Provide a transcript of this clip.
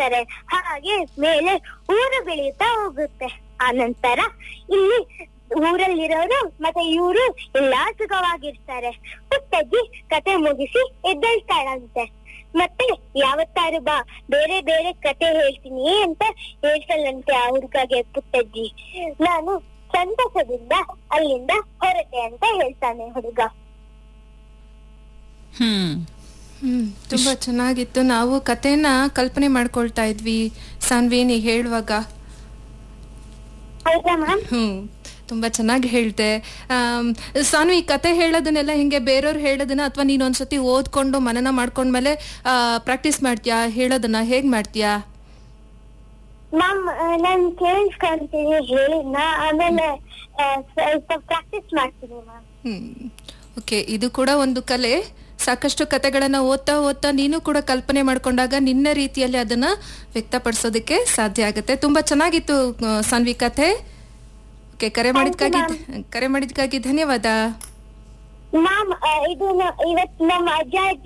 ಬೆಳೀತಾರೆ ಹಾಗೆ ಮೇಲೆ ಊರು ಬೆಳೆಯುತ್ತಾ ಹೋಗುತ್ತೆ ಆನಂತರ ಇಲ್ಲಿ ಊರಲ್ಲಿರೋರು ಮತ್ತೆ ಇವರು ಎಲ್ಲಾ ಸುಖವಾಗಿರ್ತಾರೆ ಪುಟ್ಟಜ್ಜಿ ಕತೆ ಮುಗಿಸಿ ಎದ್ದೇಳ್ತಾಳಂತೆ ಮತ್ತೆ ಯಾವತ್ತಾರು ಬಾ ಬೇರೆ ಬೇರೆ ಕತೆ ಹೇಳ್ತೀನಿ ಅಂತ ಹೇಳ್ತಾಳಂತೆ ಆ ಹುಡುಗಗೆ ಪುಟ್ಟಜ್ಜಿ ನಾನು ಸಂತಸದಿಂದ ಅಲ್ಲಿಂದ ಹೊರಟೆ ಅಂತ ಹೇಳ್ತಾನೆ ಹುಡುಗ ಹ್ಮ್ ಹ್ಮ್ ತುಂಬಾ ಚೆನ್ನಾಗಿತ್ತು ನಾವು ಕತೆನ ಕಲ್ಪನೆ ಮಾಡ್ಕೊಳ್ತಾ ಇದ್ವಿ ಸಾನ್ವಿ ನೀ ಹೇಳುವಾಗ ಹೌದಾ ಮ್ಯಾಮ್ ಹ್ಮ್ ತುಂಬಾ ಚೆನ್ನಾಗಿ ಹೇಳ್ದೆ ಆಮ್, ಸಾನು ಈ ಕತೆ ಹೇಳೋದನ್ನೆಲ್ಲ ಹಿಂಗೆ ಬೇರೆಯವ್ರು ಹೇಳೋದನ್ನ ಅಥವಾ ನೀನ್ ಒಂದ್ಸತಿ ಓದ್ಕೊಂಡು ಮನನ ಮಾಡ್ಕೊಂಡ್ಮೇಲೆ ಪ್ರಾಕ್ಟೀಸ್ ಮಾಡ್ತೀಯಾ ಹೇಳೋದನ್ನ ಹೇಗ್ ಮಾಡ್ತೀಯಾ ಮ್ಯಾಮ್ ನಾನ್ ಕೇಳಿಸ್ಕೊಂತೀನಿ ಹೇಳಿದ್ನ ಆಮೇಲೆ ಆ, ಸ್ವಲ್ಪ ಪ್ರಾಕ್ಟೀಸ್ ಮಾಡ್ತೀನಿ ಮ್ಯಾಮ್ ಹ್ಮ್ ಓಕೆ ಇದು ಕೂಡ ಒಂದು ಕಲೆ ಸಾಕಷ್ಟು ಕತೆಗಳನ್ನ ಓದ್ತಾ ಓದ್ತಾ ನೀನು ಕೂಡ ಕಲ್ಪನೆ ಮಾಡ್ಕೊಂಡಾಗ ನಿನ್ನ ರೀತಿಯಲ್ಲಿ ಅದನ್ನ ವ್ಯಕ್ತಪಡಿಸೋದಕ್ಕೆ ಸಾಧ್ಯ ಆಗುತ್ತೆ ತುಂಬಾ ಚೆನ್ನಾಗಿತ್ತು ಆ, ಸಾನ್ವಿ ಕಥೆ ಓಕೆ ಕರೆ ಮಾಡಿದ್ಕಾಗಿ ಕರೆ ಮಾಡಿದ್ಕಾಗಿ ಧನ್ಯವಾದ ಮ್ಯಾಮ್ ಇದು ನ- ಇವತ್ ನಮ್ಮ ಅಜ್ಜ ಅಜ್ಜಿ